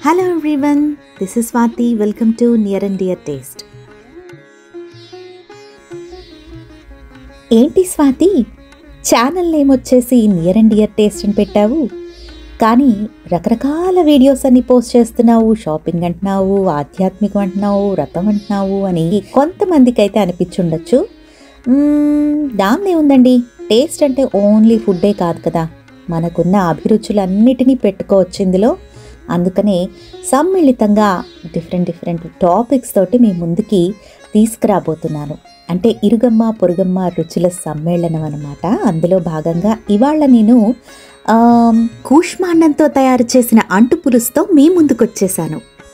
Hello everyone, this is Swati. Welcome to Near and Dear Taste. ఏంటి Swathi channel name వచ్చేసి near and dear taste అని పెట్టావు కానీ రకరకాల వీడియోస్ అన్ని పోస్ట్ చేస్తున్నావు షాపింగ్ అంటున్నావు ఆధ్యాత్మికం అంటున్నావు వ్రతం అంటున్నావు అని కొంతమందికి అయితే అనిపించుండొచ్చు మ్మ్, దాన్నే ఉందండి టేస్ట్ అంటే ఓన్లీ ఫుడ్డే కాదు కదా మనకున్న అభిరుచులన్నిటినీ పెట్టుకోవచ్చు ఇందులో అందుకనే సమ్మిళితంగా డిఫరెంట్ డిఫరెంట్ టాపిక్స్ తోటి మీ ముందుకి తీసుకురాబోతున్నాను అంటే ఇరుగమ్మ పొరుగమ్మ రుచుల సమ్మేళనం అనమాట అందులో భాగంగా ఇవాళ నేను ఆమ్, కూష్మాండంతో తయారు చేసిన అంటు పులుసుతో మీ ముందుకు వచ్చేసాను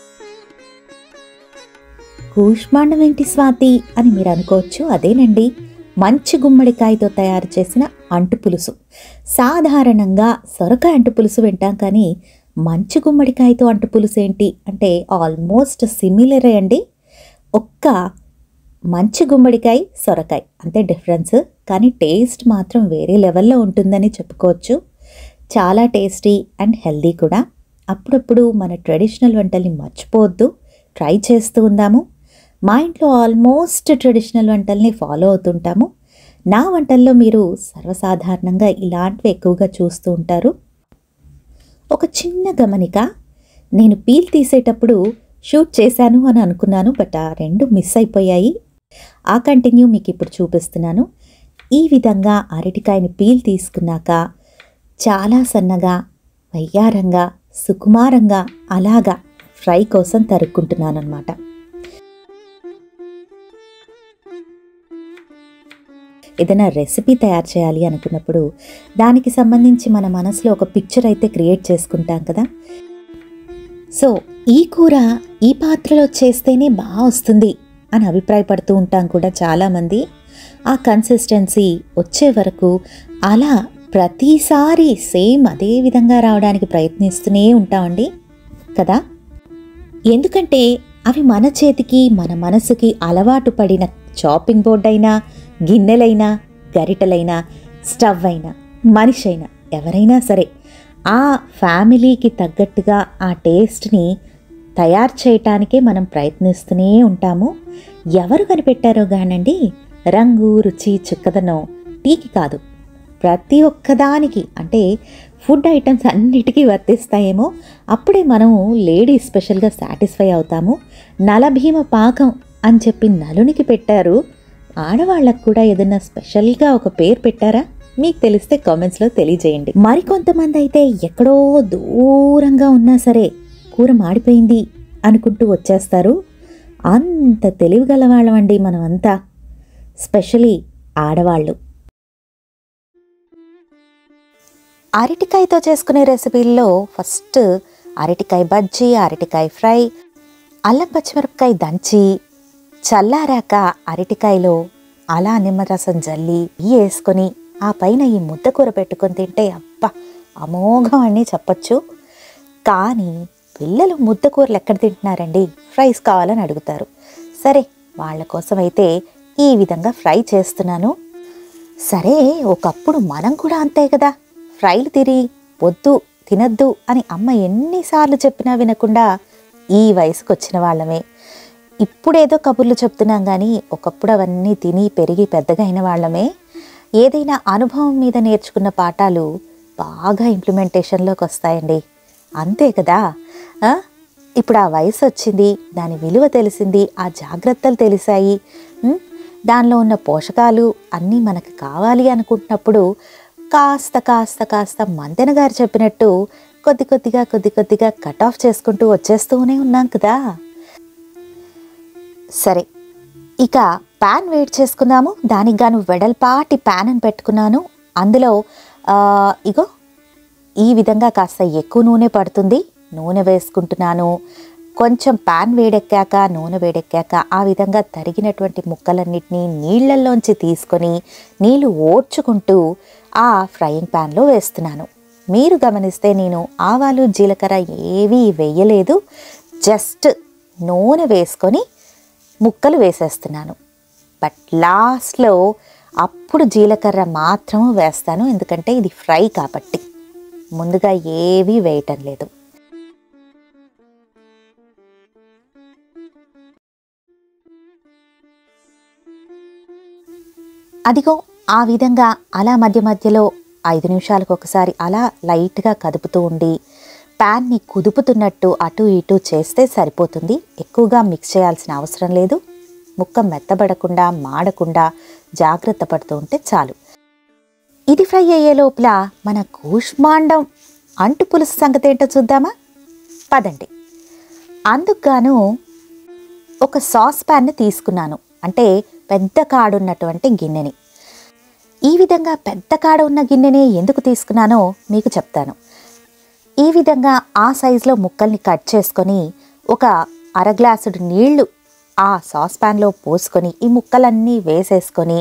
కూష్మాండం ఏంటి స్వాతి అని మీరు అనుకోవచ్చు అదేనండి మంచి గుమ్మడికాయతో తయారు చేసిన అంటు పులుసు సాధారణంగా సొరకాయ అంటు పులుసు వింటాం కానీ మంచి గుమ్మడికాయతో అంటు పులుసు ఏంటి అంటే ఆల్మోస్ట్ సిమిలరే అండి ఒక్క మంచి గుమ్మడికాయ సొరకాయ అంతే డిఫరెన్స్ కానీ టేస్ట్ మాత్రం వేరే లెవెల్లో ఉంటుందని చెప్పుకోవచ్చు చాలా టేస్టీ అండ్ హెల్దీ కూడా అప్పుడప్పుడు మన ట్రెడిషనల్ వంటల్ని మర్చిపోవద్దు ట్రై చేస్తూ ఉందాము మా ఇంట్లో ఆల్మోస్ట్ ట్రెడిషనల్ వంటల్ని ఫాలో అవుతుంటాము నా వంటల్లో మీరు సర్వసాధారణంగా ఇలాంటివి ఎక్కువగా చూస్తూ ఉంటారు ఒక చిన్న గమనిక నేను పీల్ తీసేటప్పుడు షూట్ చేశాను అని అనుకున్నాను బట్ ఆ రెండు మిస్ అయిపోయాయి ఆ కంటిన్యూ మీకు ఇప్పుడు చూపిస్తున్నాను ఈ విధంగా అరటికాయని పీల్ తీసుకున్నాక చాలా సన్నగా వయ్యారంగా సుకుమారంగా అలాగా ఫ్రై కోసం తరుక్కుంటున్నాను అనమాట ఏదైనా రెసిపీ తయారు చేయాలి అనుకున్నప్పుడు దానికి సంబంధించి మన మనసులో ఒక పిక్చర్ అయితే క్రియేట్ చేసుకుంటాం కదా సో ఈ కూర ఈ పాత్రలో చేస్తేనే బాగా వస్తుంది అని అభిప్రాయపడుతూ ఉంటాం కూడా చాలామంది ఆ కన్సిస్టెన్సీ వచ్చే వరకు అలా ప్రతిసారి సేమ్ అదే విధంగా రావడానికి ప్రయత్నిస్తూనే ఉంటామండి కదా ఎందుకంటే అవి మన చేతికి మన మనసుకి అలవాటు పడిన చాపింగ్ బోర్డ్ అయినా గిన్నెలైనా గరిటెలైనా స్టవ్ అయినా మనిషి అయినా ఎవరైనా సరే ఆ ఫ్యామిలీకి తగ్గట్టుగా ఆ టేస్ట్ని తయారు చేయటానికే మనం ప్రయత్నిస్తూనే ఉంటాము ఎవరు కనిపెట్టారో గానండి రంగు రుచి చిక్కదనం టీకి కాదు ప్రతి ఒక్కదానికి అంటే ఫుడ్ ఐటమ్స్ అన్నిటికీ వర్తిస్తాయేమో అప్పుడే మనము లేడీ స్పెషల్గా సాటిస్ఫై అవుతాము నలభీమ పాకం అని చెప్పి నలునికి పెట్టారు ఆడవాళ్ళకు కూడా ఏదైనా స్పెషల్గా ఒక పేరు పెట్టారా మీకు తెలిస్తే కామెంట్స్లో తెలియజేయండి మరికొంతమంది అయితే ఎక్కడో దూరంగా ఉన్నా సరే కూర మాడిపోయింది అనుకుంటూ వచ్చేస్తారు అంత తెలివిగల వాళ్ళమండి మనమంతా స్పెషలీ ఆడవాళ్ళు అరటికాయతో చేసుకునే రెసిపీల్లో ఫస్ట్ అరటికాయ బజ్జీ అరటికాయ ఫ్రై అల్లం పచ్చిమిరపకాయ దంచి చల్లారాక అరటికాయలో అలా నిమ్మరసం జల్లి ఈ వేసుకొని ఆ పైన ఈ ముద్దకూర పెట్టుకొని తింటే అబ్బా అమోఘం అని చెప్పచ్చు కానీ పిల్లలు ముద్దకూరలు ఎక్కడ తింటున్నారండి ఫ్రైస్ కావాలని అడుగుతారు సరే వాళ్ళ కోసం అయితే ఈ విధంగా ఫ్రై చేస్తున్నాను సరే ఒకప్పుడు మనం కూడా అంతే కదా ఫ్రైలు తిరి వద్దు తినద్దు అని అమ్మ ఎన్నిసార్లు చెప్పినా వినకుండా ఈ వయసుకు వచ్చిన వాళ్ళమే ఇప్పుడేదో కబుర్లు చెప్తున్నాం కానీ ఒకప్పుడు అవన్నీ తిని పెరిగి పెద్దగా అయిన వాళ్ళమే ఏదైనా అనుభవం మీద నేర్చుకున్న పాఠాలు బాగా ఇంప్లిమెంటేషన్లోకి వస్తాయండి అంతే కదా ఆ? ఇప్పుడు ఆ వయసు వచ్చింది దాని విలువ తెలిసింది ఆ జాగ్రత్తలు తెలిసాయి ఉం? దానిలో ఉన్న పోషకాలు అన్నీ మనకు కావాలి అనుకుంటున్నప్పుడు కాస్త కాస్త కాస్త మంతెన గారు చెప్పినట్టు కొద్ది కొద్దిగా కొద్ది కొద్దిగా కట్ ఆఫ్ చేసుకుంటూ వచ్చేస్తూనే ఉన్నాం కదా సరే ఇక ప్యాన్ వేడి చేసుకుందాము దానికి గాను వెడల్పాటి ప్యాన్ అని పెట్టుకున్నాను అందులో ఆ, ఇగో ఈ విధంగా కాస్త ఎక్కువ నూనె పడుతుంది నూనె వేసుకుంటున్నాను కొంచెం ప్యాన్ వేడెక్కాక నూనె వేడెక్కాక ఆ విధంగా తరిగినటువంటి ముక్కలన్నిటినీ నీళ్ళల్లోంచి తీసుకొని నీళ్లు ఓడ్చుకుంటూ ఆ ఫ్రైయింగ్ ప్యాన్లో వేస్తున్నాను మీరు గమనిస్తే నేను ఆవాలు జీలకర్ర ఏవీ వేయలేదు జస్ట్ నూనె వేసుకొని ముక్కలు వేసేస్తున్నాను బట్ లాస్ట్లో అప్పుడు జీలకర్ర మాత్రం వేస్తాను ఎందుకంటే ఇది ఫ్రై కాబట్టి ముందుగా ఏవీ వేయటం లేదు అదిగో ఆ విధంగా అలా మధ్య మధ్యలో ఐదు నిమిషాలకు ఒకసారి అలా లైట్గా కదుపుతూ ఉండి ప్యాన్ని కుదుపుతున్నట్టు అటు ఇటు చేస్తే సరిపోతుంది ఎక్కువగా మిక్స్ చేయాల్సిన అవసరం లేదు ముక్క మెత్తబడకుండా మాడకుండా జాగ్రత్త పడుతూ ఉంటే చాలు ఇది ఫ్రై అయ్యే లోపల మన కూష్మాండం అంటు పులుసు సంగతి ఏంటో చూద్దామా పదండి అందుకుగాను ఒక సాస్ ప్యాన్ని తీసుకున్నాను అంటే పెద్ద కాడున్నటువంటి గిన్నెని ఈ విధంగా పెద్ద కాడ ఉన్న గిన్నెనే ఎందుకు తీసుకున్నానో మీకు చెప్తాను ఈ విధంగా ఆ సైజులో ముక్కల్ని కట్ చేసుకొని ఒక అర గ్లాసుడు నీళ్లు ఆ సాస్ ప్యాన్లో పోసుకొని ఈ ముక్కలన్నీ వేసేసుకొని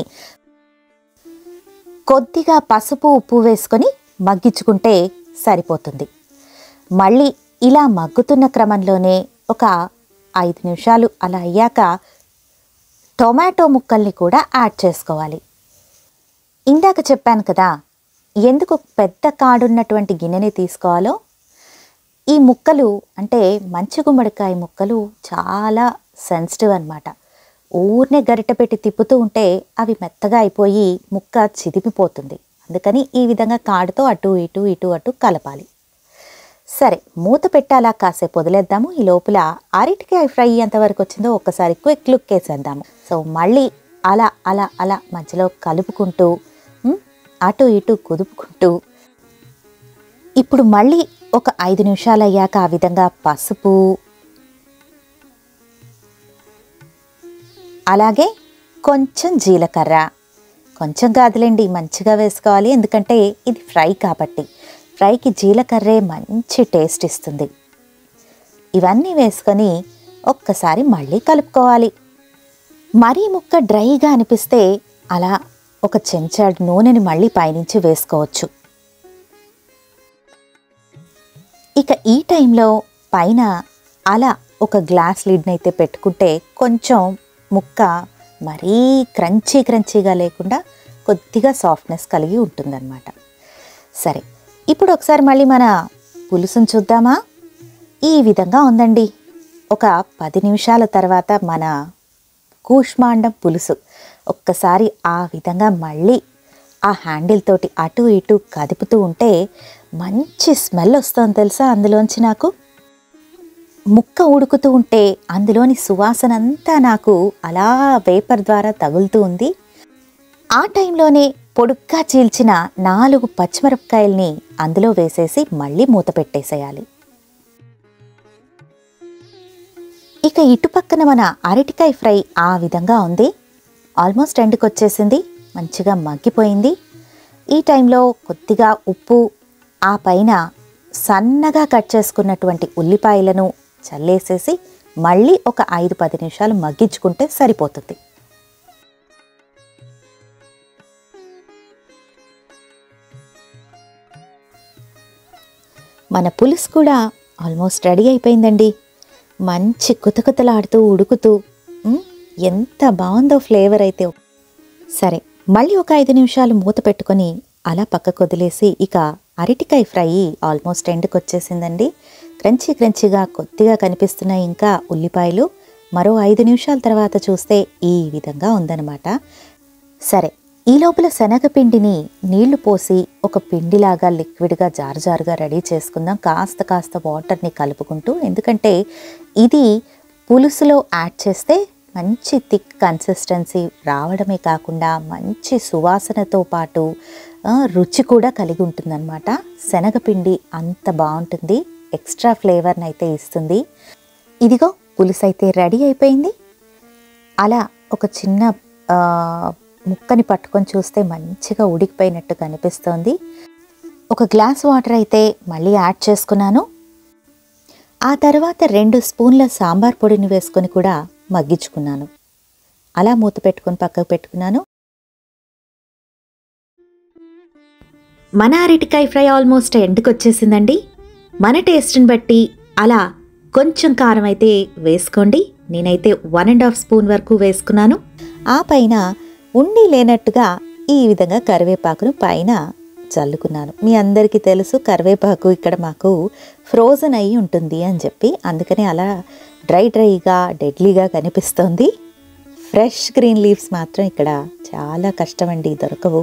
కొద్దిగా పసుపు ఉప్పు వేసుకొని మగ్గించుకుంటే సరిపోతుంది మళ్ళీ ఇలా మగ్గుతున్న క్రమంలోనే ఒక ఐదు నిమిషాలు అలా అయ్యాక టొమాటో ముక్కల్ని కూడా యాడ్ చేసుకోవాలి ఇందాక చెప్పాను కదా ఎందుకు పెద్ద కాడున్నటువంటి గిన్నెని తీసుకోవాలో ఈ ముక్కలు అంటే మంచి గుమ్మడికాయ ముక్కలు చాలా సెన్సిటివ్ అన్నమాట ఊరినే గరిట పెట్టి తిప్పుతూ ఉంటే అవి మెత్తగా అయిపోయి ముక్క చిదిమిపోతుంది అందుకని ఈ విధంగా కాడుతో అటు ఇటు ఇటు అటు కలపాలి సరే మూత పెట్టి అలా కాసేపు వదిలేద్దాము ఈ లోపల అరటికాయ ఫ్రై ఎంతవరకు వచ్చిందో ఒక్కసారి క్విక్ లుక్ వేసేద్దాము సో మళ్ళీ అలా అలా అలా మధ్యలో కలుపుకుంటూ ఉమ్, అటు ఇటు కుదుపుకుంటూ ఇప్పుడు మళ్ళీ ఒక ఐదు నిమిషాలు అయ్యాక ఆ విధంగా పసుపు అలాగే కొంచెం జీలకర్ర కొంచెం కాదులేండి మంచిగా వేసుకోవాలి ఎందుకంటే ఇది ఫ్రై కాబట్టి ఫ్రైకి జీలకర్రే మంచి టేస్ట్ ఇస్తుంది ఇవన్నీ వేసుకొని ఒక్కసారి మళ్ళీ కలుపుకోవాలి మరీ ముక్క డ్రైగా అనిపిస్తే అలా ఒక చెంచాడు నూనెని మళ్ళీ పైనుంచి వేసుకోవచ్చు ఇక ఈ టైంలో పైన అలా ఒక గ్లాస్ లిడ్ని అయితే పెట్టుకుంటే కొంచెం ముక్క మరీ క్రంచీ క్రంచీగా లేకుండా కొద్దిగా సాఫ్ట్నెస్ కలిగి ఉంటుందన్నమాట సరే ఇప్పుడు ఒకసారి మళ్ళీ మన పులుసును చూద్దామా ఈ విధంగా ఉందండి ఒక పది నిమిషాల తర్వాత మన కూష్మాండం పులుసు ఒక్కసారి ఆ విధంగా మళ్ళీ ఆ హ్యాండిల్ తోటి అటు ఇటు కదుపుతూ ఉంటే మంచి స్మెల్ వస్తుంది తెలుసా అందులోంచి నాకు ముక్క ఉడుకుతూ ఉంటే అందులోని సువాసన అంతా నాకు అలా వేపర్ ద్వారా తగులుతూ ఉంది ఆ టైంలోనే పొడుగ్గా చీల్చిన నాలుగు పచ్చిమిరపకాయల్ని అందులో వేసేసి మళ్ళీ మూత పెట్టేసేయాలి ఇక ఇటు పక్కన మన అరటికాయ ఫ్రై ఆ విధంగా ఉంది ఆల్మోస్ట్ ఎండ్కి వచ్చేసింది మంచిగా మగ్గిపోయింది ఈ టైంలో కొద్దిగా ఉప్పు ఆ పైన సన్నగా కట్ చేసుకున్నటువంటి ఉల్లిపాయలను చల్లేసేసి మళ్ళీ ఒక ఐదు పది నిమిషాలు మగ్గించుకుంటే సరిపోతుంది మన పులుసు కూడా ఆల్మోస్ట్ రెడీ అయిపోయిందండి మంచి కుతకుతలాడుతూ ఉడుకుతూ ఉమ్, ఎంత బాగుందో ఫ్లేవర్ అయితే సరే మళ్ళీ ఒక ఐదు నిమిషాలు మూత పెట్టుకొని అలా పక్కకు వదిలేసి ఇక అరటికాయ ఫ్రై ఆల్మోస్ట్ ఎండ్కి వచ్చేసిందండి క్రంచీ క్రంచీగా కొద్దిగా కనిపిస్తున్నాయి ఇంకా ఉల్లిపాయలు మరో ఐదు నిమిషాల తర్వాత చూస్తే ఈ విధంగా ఉందన్నమాట సరే ఈ లోపల శనగపిండిని నీళ్లు పోసి ఒక పిండిలాగా లిక్విడ్గా జారుజారుగా రెడీ చేసుకుందాం కాస్త కాస్త వాటర్ని కలుపుకుంటూ ఎందుకంటే ఇది పులుసులో యాడ్ చేస్తే మంచి థిక్ కన్సిస్టెన్సీ రావడమే కాకుండా మంచి సువాసనతో పాటు ఆ, రుచి కూడా కలిగి ఉంటుందన్నమాట శనగపిండి అంత బాగుంటుంది ఎక్స్ట్రా ఫ్లేవర్ని అయితే ఇస్తుంది ఇదిగో పులుసు అయితే రెడీ అయిపోయింది అలా ఒక చిన్న ఆ, ముక్కని పట్టుకొని చూస్తే మంచిగా ఉడికిపోయినట్టు కనిపిస్తోంది ఒక గ్లాస్ వాటర్ అయితే మళ్ళీ యాడ్ చేసుకున్నాను ఆ తర్వాత రెండు స్పూన్ల సాంబార్ పొడిని వేసుకొని కూడా మగ్గించుకున్నాను అలా మూత పెట్టుకొని పక్కకు పెట్టుకున్నాను మన అరటికాయ ఫ్రై ఆల్మోస్ట్ ఎండ్కి వచ్చేసిందండి మన టేస్ట్ని బట్టి అలా కొంచెం కారం అయితే వేసుకోండి నేనైతే వన్ అండ్ హాఫ్ స్పూన్ వరకు వేసుకున్నాను ఆ పైన ఉండి లేనట్టుగా ఈ విధంగా కరివేపాకును పైన చల్లుకున్నాను మీ అందరికీ తెలుసు కరివేపాకు ఇక్కడ మాకు ఫ్రోజన్ అయి ఉంటుంది అని చెప్పి అందుకని అలా డ్రై డ్రైగా డెడ్లీగా కనిపిస్తోంది ఫ్రెష్ గ్రీన్ లీవ్స్ మాత్రం ఇక్కడ చాలా కష్టమండి దొరకవు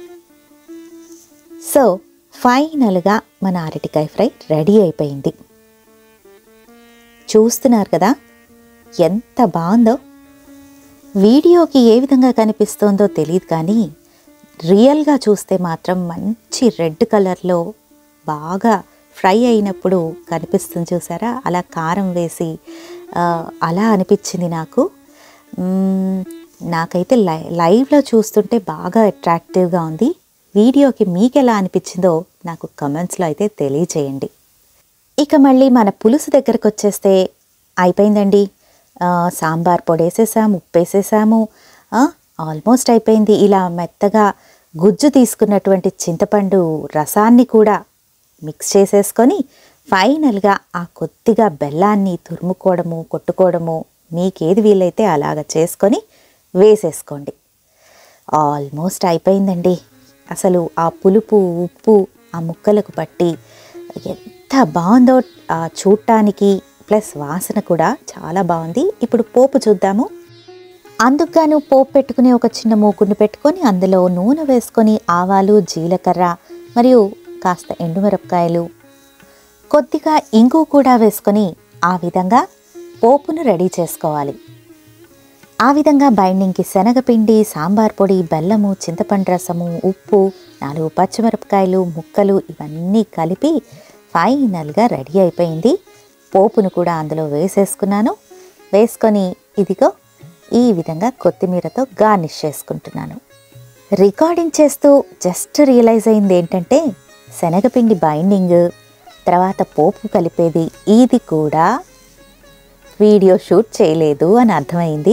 సో ఫైనల్గా మన అరటికాయ ఫ్రై రెడీ అయిపోయింది చూస్తున్నారు కదా ఎంత బాగుందో వీడియోకి ఏ విధంగా కనిపిస్తోందో తెలియదు కానీ రియల్గా చూస్తే మాత్రం మంచి రెడ్ కలర్లో బాగా ఫ్రై అయినప్పుడు కనిపిస్తుంది చూసారా అలా కారం వేసి ఆ, అలా అనిపించింది నాకు మ్మ్, నాకైతే లై లైవ్లో చూస్తుంటే బాగా అట్రాక్టివ్గా ఉంది వీడియోకి మీకు ఎలా అనిపించిందో నాకు కమెంట్స్లో అయితే తెలియచేయండి ఇక మళ్ళీ మన పులుసు దగ్గరకు వచ్చేస్తే అయిపోయిందండి ఆ, సాంబార్ పొడి వేసేసాము ఉప్పు వేసేసాము ఆ, ఆల్మోస్ట్ అయిపోయింది ఇలా మెత్తగా గుజ్జు తీసుకున్నటువంటి చింతపండు రసాన్ని కూడా మిక్స్ చేసేసుకొని ఫైనల్గా ఆ కొద్దిగా బెల్లాన్ని తురుముకోవడము కొట్టుకోవడము మీకేది వీలైతే అలాగ చేసుకొని వేసేసుకోండి ఆల్మోస్ట్ అయిపోయిందండి అసలు ఆ పులుపు ఉప్పు ఆ ముక్కలకు పట్టి ఎంత బాగుందో ఆ చూడటానికి ప్లస్ వాసన కూడా చాలా బాగుంది ఇప్పుడు పోపు చూద్దాము అందుకు గాను పోపు పెట్టుకుని ఒక చిన్న మూకుడిని పెట్టుకొని అందులో నూనె వేసుకొని ఆవాలు జీలకర్ర మరియు కాస్త ఎండుమిరపకాయలు కొద్దిగా ఇంగు కూడా వేసుకొని ఆ విధంగా పోపును రెడీ చేసుకోవాలి ఆ విధంగా బైండింగ్కి శనగపిండి సాంబార్ పొడి బెల్లము చింతపండు రసము ఉప్పు నాలుగు పచ్చిమిరపకాయలు ముక్కలు ఇవన్నీ కలిపి ఫైనల్గా రెడీ అయిపోయింది పోపును కూడా అందులో వేసేసుకున్నాను వేసుకొని ఇదిగో ఈ విధంగా కొత్తిమీరతో గార్నిష్ చేసుకుంటున్నాను రికార్డింగ్ చేస్తూ జస్ట్ రియలైజ్ అయింది ఏంటంటే శనగపిండి బైండింగ్ తర్వాత పోపు కలిపేది ఇది కూడా వీడియో షూట్ చేయలేదు అని అర్థమైంది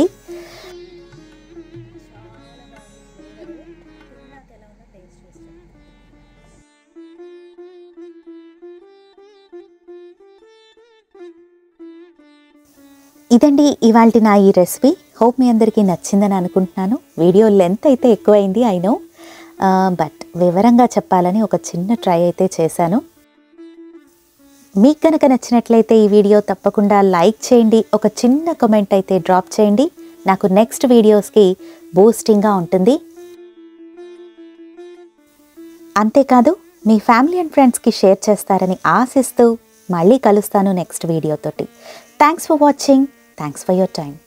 ఇదండి ఇవాళ నా ఈ రెసిపీ హోప్ మీ అందరికీ నచ్చిందని అనుకుంటున్నాను వీడియో లెంత్ అయితే ఎక్కువైంది ఐ నో బట్ వివరంగా చెప్పాలని ఒక చిన్న ట్రై అయితే చేశాను మీకు కనుక నచ్చినట్లయితే ఈ వీడియో తప్పకుండా లైక్ చేయండి ఒక చిన్న కమెంట్ అయితే డ్రాప్ చేయండి నాకు నెక్స్ట్ వీడియోస్కి బూస్టింగ్గా ఉంటుంది అంతేకాదు మీ ఫ్యామిలీ అండ్ ఫ్రెండ్స్కి షేర్ చేస్తారని ఆశిస్తూ మళ్ళీ కలుస్తాను నెక్స్ట్ వీడియోతోటి thanks for watching thanks for your time